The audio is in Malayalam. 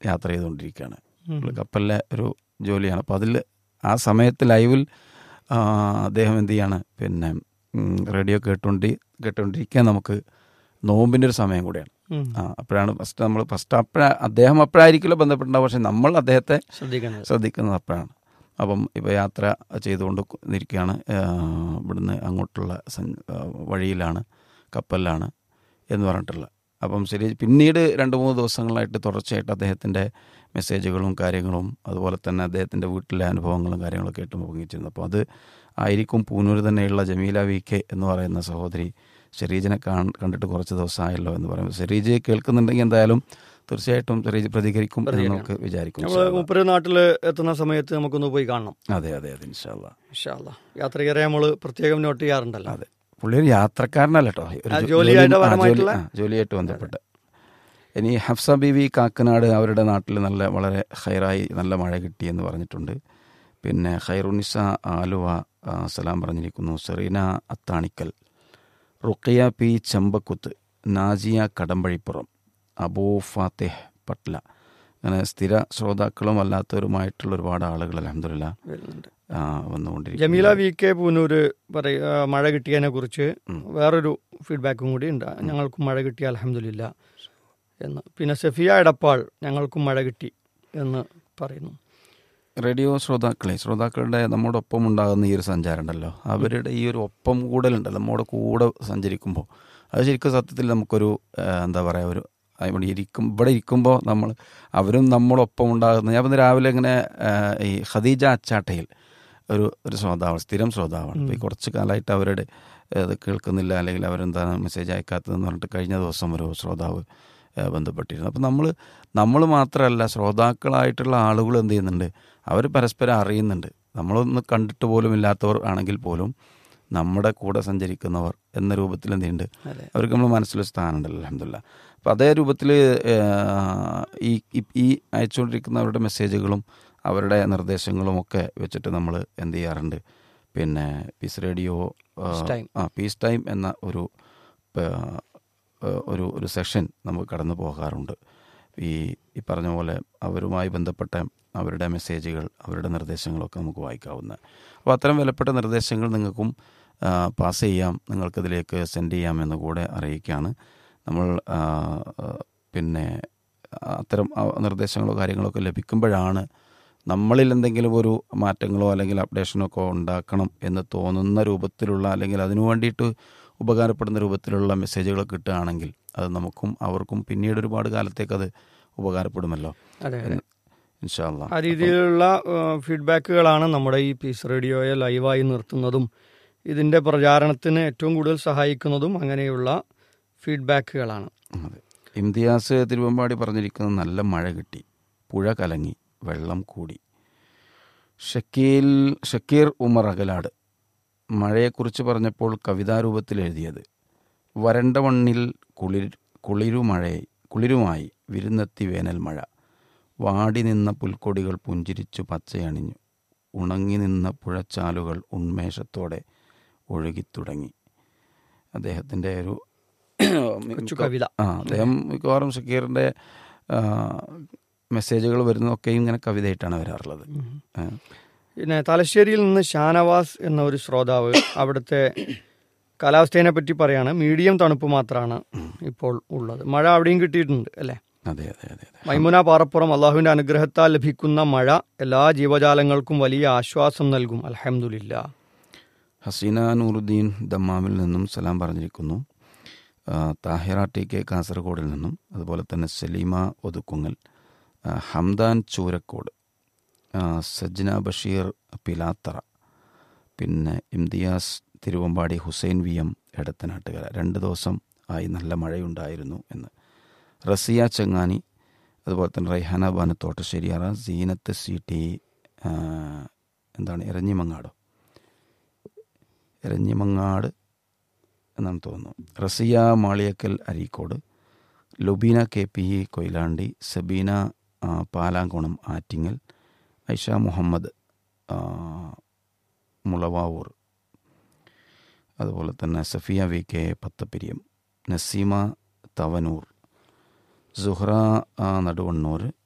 യാത്ര ചെയ്തുകൊണ്ടിരിക്കുകയാണ് കപ്പലിലെ ഒരു ജോലിയാണ് അപ്പോൾ അതിൽ ആ സമയത്ത് ലൈവിൽ ആ, അദ്ദേഹം എന്ത് ചെയ്യാണ് പിന്നെ ഉം, റേഡിയോ കേട്ടുകൊണ്ടി കേട്ടുകൊണ്ടിരിക്കാൻ നമുക്ക് നോമ്പിൻ്റെ ഒരു സമയം കൂടെയാണ് ഉം. ആ അപ്പോഴാണ് ഫസ്റ്റ് നമ്മൾ ഫസ്റ്റ് അപ്പോഴ അദ്ദേഹം അപ്പോഴായിരിക്കില്ല ബന്ധപ്പെട്ടുണ്ടാവും പക്ഷെ നമ്മൾ അദ്ദേഹത്തെ ശ്രദ്ധിക്കേണ്ടത് ശ്രദ്ധിക്കുന്നത് അപ്പോഴാണ് അപ്പം ഇപ്പോൾ യാത്ര ചെയ്തുകൊണ്ട് ഇരിക്കുകയാണ് ആ, ഇവിടുന്ന് അങ്ങോട്ടുള്ള സഞ്ച- ആ, വഴിയിലാണ് കപ്പലിലാണ് എന്ന് പറഞ്ഞിട്ടുള്ള അപ്പം ശരി പിന്നീട് രണ്ട് മൂന്ന് ദിവസങ്ങളായിട്ട് തുടർച്ചയായിട്ട് അദ്ദേഹത്തിൻ്റെ മെസ്സേജുകളും കാര്യങ്ങളും അതുപോലെ തന്നെ അദ്ദേഹത്തിൻ്റെ വീട്ടിലെ അനുഭവങ്ങളും കാര്യങ്ങളൊക്കെ ആയിട്ട് പങ്കിച്ചിരുന്നു അപ്പോൾ അത് ആയിരിക്കും പൂനൂർ തന്നെയുള്ള ജമീല വി കെ എന്ന് പറയുന്ന സഹോദരി ഷെരീജിനെ കാൺ കണ്ടിട്ട് കുറച്ച് ദിവസമായല്ലോ എന്ന് പറയുമ്പോൾ ഷെരീജ് കേൾക്കുന്നുണ്ടെങ്കിൽ എന്തായാലും തീർച്ചയായിട്ടും ഷെരീജ് പ്രതികരിക്കും എന്ന് നമുക്ക് വിചാരിക്കും നമ്മൾ മൂപ്പര് നാട്ടിൽ എത്തുന്ന സമയത്ത് നമുക്കൊന്ന് പോയി കാണണം അതെ അതെ അതെ ഇൻഷാല്ല ഇൻഷാല്ല യാത്രികരെ നമ്മൾ പ്രത്യേകം നോട്ട് ചെയ്യാറുണ്ടല്ലോ അതെ പുള്ളി ഒരു യാത്രക്കാരനല്ല കേട്ടോ ഒരു ആ, ജോ- ജോലിയായിട്ട് ജോലി- ആ, പരമായിട്ടുള്ള? ജോലി- ആ, ജോലിയായിട്ട് ബന്ധപ്പെട്ട് ഇനി ഹഫ്സ ബീവി കാക്കനാട് അവരുടെ നാട്ടിൽ നല്ല വളരെ ഹൈറായി നല്ല മഴ കിട്ടി എന്ന് പറഞ്ഞിട്ടുണ്ട് പിന്നെ ഖൈറുനിസ ആലുവ ആ, സലാം പറഞ്ഞിരിക്കുന്നു സെറീന അത്താണിക്കൽ റുക്കിയ പി ചെമ്പക്കുത്ത് നാജിയ കടമ്പഴിപ്പുറം അബൂ ഫാത്തിഹ് പട്ല അങ്ങനെ സ്ഥിര ശ്രോതാക്കളും അല്ലാത്തവരുമായിട്ടുള്ള ഒരുപാട് ആളുകൾ അലഹമില്ല വരുന്നുണ്ട് വന്നുകൊണ്ടിരിക്കുന്നു ജമീല വി കെ പൂനൂര് പറയ മഴ കിട്ടിയതിനെ കുറിച്ച് വേറൊരു ഫീഡ്ബാക്കും കൂടി ഉണ്ട് ഞങ്ങൾക്കും മഴ കിട്ടി അലഹമില്ല എന്ന് പിന്നെ സഫിയ എടപ്പാൾ ഞങ്ങൾക്കും മഴ കിട്ടി എന്ന് പറയുന്നു റേഡിയോ ശ്രോതാക്കളെ ശ്രോതാക്കളുടെ നമ്മുടെ ഒപ്പം ഉണ്ടാകുന്ന ഈ ഒരു സഞ്ചാരം ഉണ്ടല്ലോ അവരുടെ ഈ ഒരു ഒപ്പം കൂടലുണ്ടല്ലോ നമ്മുടെ കൂടെ സഞ്ചരിക്കുമ്പോൾ അത് ശരിക്കും സത്യത്തിൽ നമുക്കൊരു ആ, എന്താ പറയുക ഒരു ആ, ഇവിടെ ഇരിക്കും ഇവിടെ ഇരിക്കുമ്പോൾ നമ്മൾ അവരും നമ്മളൊപ്പം ഉണ്ടാകുന്ന ഞാൻ ഇന്ന് രാവിലെ ഇങ്ങനെ ആ, ഈ ഖദീജ അച്ചാട്ടയിൽ ഒരു ഒരു ശ്രോതാവാണ് സ്ഥിരം ശ്രോതാവാണ് അപ്പോൾ ഈ കുറച്ച് കാലമായിട്ട് അവരുടെ ഇത് കേൾക്കുന്നില്ല അല്ലെങ്കിൽ അവരെന്താണ് മെസ്സേജ് അയക്കാത്തതെന്ന് പറഞ്ഞിട്ട് കഴിഞ്ഞ ദിവസം ഒരു ശ്രോതാവ് ആ, ബന്ധപ്പെട്ടിരുന്നു അപ്പോൾ നമ്മൾ നമ്മൾ മാത്രമല്ല ശ്രോതാക്കളായിട്ടുള്ള ആളുകൾ എന്ത് ചെയ്യുന്നുണ്ട് അവർ പരസ്പരം അറിയുന്നുണ്ട് നമ്മളൊന്ന് കണ്ടിട്ട് പോലും ഇല്ലാത്തവർ ആണെങ്കിൽ പോലും നമ്മുടെ കൂടെ സഞ്ചരിക്കുന്നവർ എന്ന രൂപത്തിൽ എന്ത് ചെയ്യുന്നുണ്ട് അതെ അവർക്ക് നമ്മൾ മനസ്സിലൊരു സ്ഥാനമുണ്ടല്ലോ അലഹമില്ല അപ്പോൾ അതേ രൂപത്തിൽ ഈ ഈ- ഈ അയച്ചുകൊണ്ടിരിക്കുന്നവരുടെ മെസ്സേജുകളും അവരുടെ നിർദ്ദേശങ്ങളും ഒക്കെ വെച്ചിട്ട് നമ്മൾ എന്ത് ചെയ്യാറുണ്ട് പിന്നെ പീസ് റേഡിയോ ആ, Peace Time. ആ പീസ് ടൈം എന്ന ഒരു ആ, ഒരു ഒരു സെഷൻ നമുക്ക് കടന്നു പോകാറുണ്ട് ഈ ഈ പറഞ്ഞ പോലെ അവരുമായി ബന്ധപ്പെട്ട അവരുടെ മെസ്സേജുകൾ അവരുടെ നിർദ്ദേശങ്ങളൊക്കെ നമുക്ക് വായിക്കാവുന്ന അപ്പോൾ അത്തരം വിലപ്പെട്ട നിർദ്ദേശങ്ങൾ നിങ്ങൾക്കും ആ, പാസ് ചെയ്യാം നിങ്ങൾക്കതിലേക്ക് സെൻഡ് ചെയ്യാമെന്ന് കൂടെ അറിയിക്കുകയാണ് നമ്മൾ ആ, ആ, പിന്നെ അത്തരം ആ നിർദ്ദേശങ്ങളോ കാര്യങ്ങളോ ഒക്കെ ലഭിക്കുമ്പോഴാണ് നമ്മളിൽ എന്തെങ്കിലും ഒരു മാറ്റങ്ങളോ അല്ലെങ്കിൽ അപ്ഡേഷനോ ഒക്കെ ഉണ്ടാക്കണം എന്ന് തോന്നുന്ന രൂപത്തിലുള്ള അല്ലെങ്കിൽ അതിനു വേണ്ടിയിട്ട് ഉപകാരപ്പെടുന്ന രൂപത്തിലുള്ള മെസ്സേജുകൾ കിട്ടുകയാണെങ്കിൽ അത് നമുക്കും അവർക്കും പിന്നീട് ഒരുപാട് കാലത്തേക്ക് അത് ഉപകാരപ്പെടുമല്ലോ അതെ അതെ ഇൻഷാല്ല ആ രീതിയിലുള്ള ഫീഡ്ബാക്കുകളാണ് നമ്മുടെ ഈ പീസ് റേഡിയോയെ ലൈവായി നിർത്തുന്നതും ഇതിൻ്റെ പ്രചാരണത്തിന് ഏറ്റവും കൂടുതൽ സഹായിക്കുന്നതും അങ്ങനെയുള്ള ഫീഡ്ബാക്കുകളാണ് അതെ ഇംതിയാസ് തിരുവമ്പാടി പറഞ്ഞിരിക്കുന്നത് നല്ല മഴ കിട്ടി പുഴ കലങ്ങി വെള്ളം കൂടി ഷക്കീൽ ഷക്കീർ ഉമർ അകലാട് മഴയെക്കുറിച്ച് പറഞ്ഞപ്പോൾ കവിതാരൂപത്തിൽ എഴുതിയത് വരണ്ട മണ്ണിൽ കുളിർ കുളിരുമഴയെ കുളിരുമായി വിരുന്നെത്തി വേനൽ മഴ വാടി നിന്ന പുൽക്കൊടികൾ പുഞ്ചിരിച്ചു പച്ചയണിഞ്ഞു ഉണങ്ങി നിന്ന പുഴച്ചാലുകൾ ഉന്മേഷത്തോടെ ഒഴുകിത്തുടങ്ങി അദ്ദേഹത്തിൻ്റെ ഒരു കൊച്ചു കവിത ആ അദ്ദേഹം മിക്കവാറും ഷക്കീറിൻ്റെ മെസ്സേജുകൾ വരുന്നതൊക്കെയും ഇങ്ങനെ കവിതയായിട്ടാണ് വരാറുള്ളത് ആ. പിന്നെ തലശ്ശേരിയിൽ നിന്ന് ഷാനവാസ് എന്ന ഒരു ശ്രോതാവ് അവിടുത്തെ കാലാവസ്ഥയെ പറ്റി പറയാണ് മീഡിയം തണുപ്പ് മാത്രമാണ് ഇപ്പോൾ ഉള്ളത് മഴ അവിടെയും കിട്ടിയിട്ടുണ്ട് അല്ലേ അതെ അതെ അതെ അതെ മൈമുന പാറപ്പുറം അള്ളാഹുവിന്റെ അനുഗ്രഹത്താൽ ലഭിക്കുന്ന മഴ എല്ലാ ജീവജാലങ്ങൾക്കും വലിയ ആശ്വാസം നൽകും അലഹമുല്ല ഹസീന നൂറുദ്ദീൻ ദമ്മാമിൽ നിന്നും സലാം പറഞ്ഞിരിക്കുന്നു ആ, താഹിറ ടി കെ കാസർഗോഡിൽ നിന്നും അതുപോലെ തന്നെ സലീമ ഒതുക്കുങ്ങൽ ആ, ഹംദാൻ ചൂരക്കോട് ആ, സജ്ന ബഷീർ പിലാത്തറ പിന്നെ ഇംതിയാസ് തിരുവമ്പാടി ഹുസൈൻ വി എം എടത്തനാട്ടുകര രണ്ട് ദിവസം ആയി നല്ല മഴയുണ്ടായിരുന്നു എന്ന് റസിയ ചെങ്ങാനി അതുപോലെ തന്നെ റൈഹാന ബാന് തോട്ടശ്ശേരിയാറ സീനത്ത് സി ടി ആ, എന്താണ് എരഞ്ഞിമങ്ങാടോ എരഞ്ഞിമങ്ങാട് എന്നാണ് തോന്നുന്നു Rasiya Maliyakkal Areekode Lubeena K P E Koyilandy Sabeena ആ, പാലാങ്കോണം ആറ്റിങ്ങൽ ഐഷ മുഹമ്മദ് ആ, മുളവാവൂർ അതുപോലെ തന്നെ സഫിയ വി കെ പത്തപ്പിരിയം നസീമ തവനൂർ സുഹ്റ ആ, നടുവണ്ണൂർ